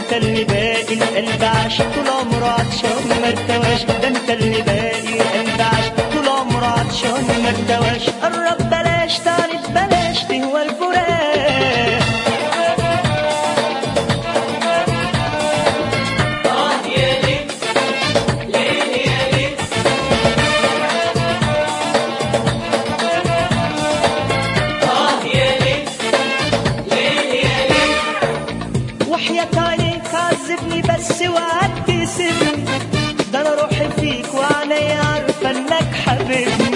انت اللي باقي القلب عاش طول عمره عطشان ما ارتواش ده انت اللي باقي القلب عاش طول عمره عطشان ما ارتواش قرب بلاش تاني بلاش تهوى الفراق وحياة عينيك عذبني بس وقعدت تسيبني ده انا روحي فيك وعينيا عارفه انك حبيبني